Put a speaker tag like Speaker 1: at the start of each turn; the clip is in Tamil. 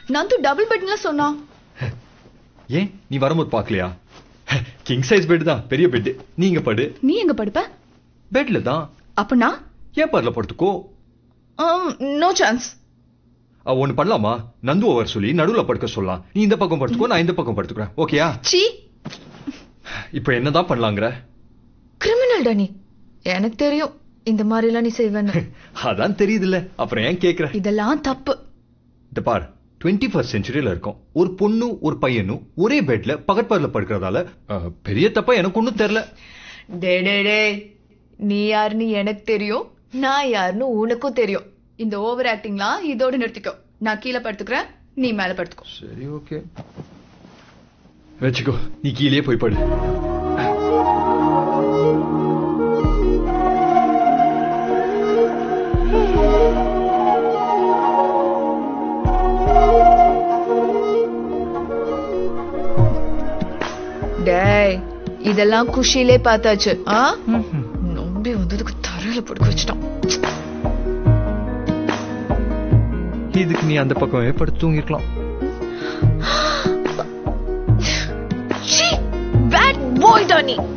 Speaker 1: நந்து டபுள் பெட்ல சொன்னா
Speaker 2: ஏன் நீ வரும்போது பார்க்கலையா கிங் சைஸ் பெட் தான் பெரிய பெட் நீங்க படு
Speaker 1: நீ எங்க படுப்ப
Speaker 2: பெட்ல தான்
Speaker 1: அப்பனா
Speaker 2: ஏன் பர்ல படுத்துக்கோ
Speaker 1: நோ சான்ஸ்
Speaker 2: அவ ஒண்ணு பண்ணலாமா நந்து ஓவர் சொல்லி நடுவுல படுக்க சொல்லலாம் நீ இந்த பக்கம் படுத்துக்கோ நான் இந்த பக்கம் படுத்துக்கிறேன் ஓகேயா
Speaker 1: சீ
Speaker 2: இப்போ என்னதான் பண்ணலாங்கிற
Speaker 1: கிரிமினல் நீ எனக்கு தெரியும் இந்த மாதிரி எல்லாம் நீ செய்வேன்னு
Speaker 2: அதான் தெரியுதுல்ல அப்புறம் ஏன் கேக்குற
Speaker 1: இதெல்லாம் தப்பு
Speaker 2: இந்த பார் டுவெண்ட்டி ஃபர்ஸ்ட் செஞ்சுரியில இருக்கோம் ஒரு பொண்ணு ஒரு பையனும் ஒரே பெட்ல பகட்பார்ல படுக்கிறதால அஹ், பெரிய தப்பா எனக்கு ஒன்றும் தெரியல
Speaker 1: டே டே டே நீ யாருன்னு எனக்கு தெரியும் நான் யாருன்னு உனக்கும் தெரியும் இந்த ஓவர் ஆக்டிங்லாம் இதோட நிறுத்திக்கோ நான் கீழே படுத்துக்கிறேன் நீ மேல படுத்துக்கோ
Speaker 2: சரி ஓகே வச்சுக்கோ நீ கீழே போய் படு
Speaker 1: டேய் இதெல்லாம் குஷியிலே பார்த்தாச்சு ஆ நம்பி வந்ததுக்கு தரையில படுக்க வச்சுட்டான்
Speaker 2: இதுக்கு நீ அந்த பக்கமே படுத்து தூங்கிருக்கலாம்
Speaker 1: பேட் பாய் டா நீ